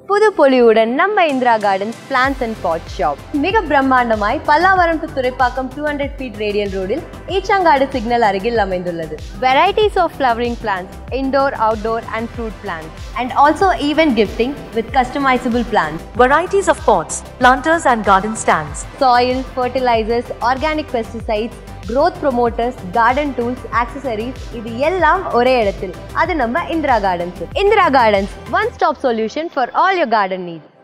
புது பொலிவுடன் நம்ம Indira Gardens plants and pot shop மிக பிரம்மாண்டமாய் Pallavaram to Thoraipakkam two hundred feet radial ரோடில் ஈச்சாங்காடு சிக்னல் அருகில் அமைந்துள்ளது varieties of flowering plants indoor outdoor and fruit plants and also event gifting with customisable plants Varieties of pots, planters and garden stands. soil, fertilizers, organic pesticides, growth promoters, garden tools, accessories இது எல்லாம் ஒரே இடத்தில் அது நம்ம Indira Gardens Indira Gardens one stop solution for all your garden needs